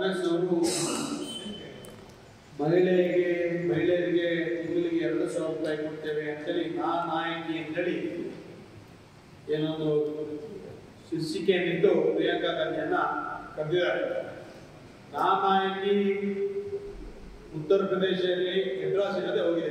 ಕಾಂಗ್ರೆಸ್ನವರು ಮಹಿಳೆಯರಿಗೆ ಮಹಿಳೆಯರಿಗೆ ತಿಂಗಳಿಗೆ ಎರಡು ಸಾವಿರ ರೂಪಾಯಿ ಕೊಡ್ತೇವೆ ಅಂತೇಳಿ ನಾ ನಾಯಕಿ ಅಂತೇಳಿ ಏನೊಂದು ಶೀರ್ಷಿಕೆಯನ್ನಿಟ್ಟು ಪ್ರಿಯಾಂಕಾ ಗಾಂಧಿಯನ್ನ ಕರೆದಿದ್ದಾರೆ ನಾ ನಾಯಕಿ ಉತ್ತರ ಪ್ರದೇಶದಲ್ಲಿ ಎಡ್ರಾಸ್ ಇಲ್ಲದೆ ಹೋಗಿದೆ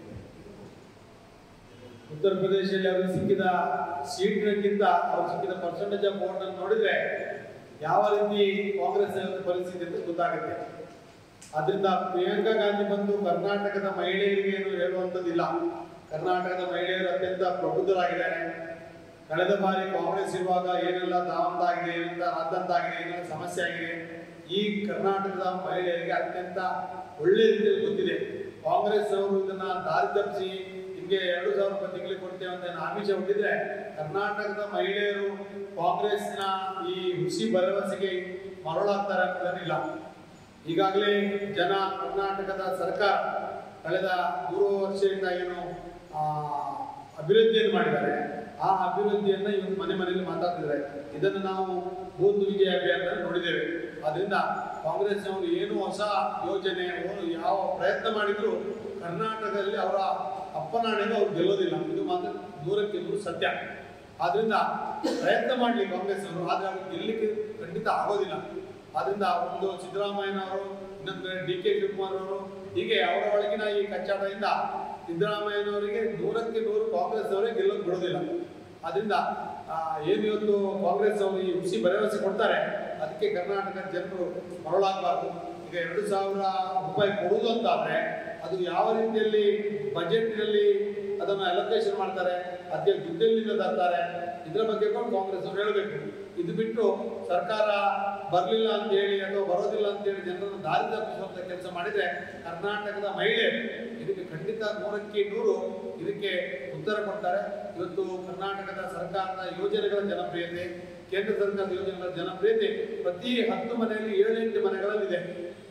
ಉತ್ತರ ಪ್ರದೇಶದಲ್ಲಿ ಅವರಿಗೆ ಸಿಕ್ಕಿದ ಸೀಟ್ಗಿಂತ ಅವ್ರಿಗೆ ಸಿಕ್ಕಿದ ಪರ್ಸೆಂಟೇಜ್ ಆಫ್ ವೋಟ್ ಅನ್ನು ನೋಡಿದ್ರೆ ಯಾವ ರೀತಿ ಕಾಂಗ್ರೆಸ್ ಪರಿಸ್ಥಿತಿ ಅಂತ ಗೊತ್ತಾಗುತ್ತೆ ಅದರಿಂದ ಪ್ರಿಯಾಂಕಾ ಗಾಂಧಿ ಬಂದು ಕರ್ನಾಟಕದ ಮಹಿಳೆಯರಿಗೆ ಏನು ಹೇಳುವಂಥದ್ದಿಲ್ಲ ಕರ್ನಾಟಕದ ಮಹಿಳೆಯರು ಅತ್ಯಂತ ಪ್ರಬುದ್ಧರಾಗಿದ್ದಾರೆ ಕಳೆದ ಬಾರಿ ಕಾಂಗ್ರೆಸ್ ಇರುವಾಗ ಏನೆಲ್ಲ ದಾವಂತ ಆಗಿದೆ ಏನೆಲ್ಲ ರಾದ್ದಂತ ಆಗಿದೆ ಏನೆಲ್ಲ ಸಮಸ್ಯೆ ಆಗಿದೆ ಈ ಕರ್ನಾಟಕದ ಮಹಿಳೆಯರಿಗೆ ಅತ್ಯಂತ ಒಳ್ಳೆ ರೀತಿಯಲ್ಲಿ ಗೊತ್ತಿದೆ ಕಾಂಗ್ರೆಸ್ ಅವರು ಇದನ್ನ ದಾರಿ ತಪ್ಪಿಸಿ ನಿಮ್ಗೆ ಎರಡು ಸಾವಿರ ರೂಪಾಯಿ ತಿಂಗಳಿಗೆ ಕೊಡ್ತೇವೆ ಅಂತ ಏನು ಆಮಿಷ ಹುಟ್ಟಿದ್ರೆ ಕರ್ನಾಟಕದ ಮಹಿಳೆಯರು ಕಾಂಗ್ರೆಸ್ನ ಈ ಹುಸಿ ಭರವಸೆಗೆ ಮರಳಾಗ್ತಾರೆ ಅನ್ನೋದೇನಿಲ್ಲ ಈಗಾಗಲೇ ಜನ ಕರ್ನಾಟಕದ ಸರ್ಕಾರ ಕಳೆದ ಮೂರು ವರ್ಷದಿಂದ ಏನು ಆ, ಅಭಿವೃದ್ಧಿಯನ್ನು ಮಾಡಿದ್ದಾರೆ ಆ ಅಭಿವೃದ್ಧಿಯನ್ನ ಇವತ್ತು ಮನೆ ಮನೆಯಲ್ಲಿ ಮಾತಾಡ್ತಿದ್ದಾರೆ ಇದನ್ನು ನಾವು ಬೂತ್ ವಿಜಯ ಅಭಿಯಾನದಲ್ಲಿ ನೋಡಿದ್ದೇವೆ ಅದರಿಂದ ಕಾಂಗ್ರೆಸ್ನವರು ಏನು ಹೊಸ ಯೋಜನೆ ಏನು ಯಾವ ಪ್ರಯತ್ನ ಮಾಡಿದ್ರು ಕರ್ನಾಟಕದಲ್ಲಿ ಅವರ ಅಪ್ಪನಾಣೆಗೆ ಅವ್ರು ಗೆಲ್ಲೋದಿಲ್ಲ ಇದು ಮಾತ್ರ ನೂರಕ್ಕೆ ನೂರು ಸತ್ಯ ಆದ್ರಿಂದ ಪ್ರಯತ್ನ ಮಾಡಲಿ ಕಾಂಗ್ರೆಸ್ ಅವರು ಆದ್ರೆ ಅವ್ರು ಗೆಲ್ಲಲಿಕ್ಕೆ ಖಂಡಿತ ಆಗೋದಿಲ್ಲ ಆದ್ರಿಂದ ಒಂದು ಸಿದ್ದರಾಮಯ್ಯನವರು ಇನ್ನೊಂದು ಕಡೆ ಡಿ ಕೆ ಶಿವಕುಮಾರ್ ಅವರು ಹೀಗೆ ಅವರ ಒಳಗಿನ ಈ ಕಚ್ಚಾಟದಿಂದ ಸಿದ್ದರಾಮಯ್ಯನವರಿಗೆ ನೂರಕ್ಕೆ ನೂರು ಕಾಂಗ್ರೆಸ್ ಅವರೇ ಗೆಲ್ಲೋದು ಬಿಡೋದಿಲ್ಲ ಅದರಿಂದ ಆ, ಏನು ಇವತ್ತು ಕಾಂಗ್ರೆಸ್ ಅವರು ಈ ಹುಸಿ ಭರವಸೆ ಕೊಡ್ತಾರೆ ಅದಕ್ಕೆ ಕರ್ನಾಟಕದ ಜನರು ಮರಳಾಗಬಾರ್ದು ಈಗ ಎರಡು ಸಾವಿರ ರೂಪಾಯಿ ಕೊಡುವುದು ಅಂತಾದ್ರೆ ಅದು ಯಾವ ರೀತಿಯಲ್ಲಿ ಬಜೆಟ್ನಲ್ಲಿ ಅದನ್ನು ಅಲೋಕೇಶನ್ ಮಾಡ್ತಾರೆ ಅದಕ್ಕೆ ದುಡ್ಡೆಲ್ಲಿಂದ ತರ್ತಾರೆ ಇದರ ಬಗ್ಗೆ ಕೂಡ ಕಾಂಗ್ರೆಸ್ ಅವರು ಹೇಳಬೇಕು ಇದು ಬಿಟ್ಟು ಸರ್ಕಾರ ಬರಲಿಲ್ಲ ಅಂತ ಹೇಳಿ ಅಥವಾ ಬರೋದಿಲ್ಲ ಅಂತ ಹೇಳಿ ಜನರನ್ನು ದಾರಿ ತಪ್ಪಿಸುವಂತ ಕೆಲಸ ಮಾಡಿದ್ರೆ ಕರ್ನಾಟಕದ ಮಹಿಳೆ ಇದಕ್ಕೆ ಖಂಡಿತ ನೂರಕ್ಕೆ ನೂರು ಇದಕ್ಕೆ ಉತ್ತರ ಕೊಡ್ತಾರೆ ಇವತ್ತು ಕರ್ನಾಟಕದ ಸರ್ಕಾರದ ಯೋಜನೆಗಳ ಜನಪ್ರಿಯತೆ ಕೇಂದ್ರ ಸರ್ಕಾರದ ಯೋಜನೆಗಳ ಜನಪ್ರಿಯತೆ ಪ್ರತಿ ಹತ್ತು ಮನೆಯಲ್ಲಿ ಏಳೆಂಟು ಮನೆಗಳಲ್ಲಿದೆ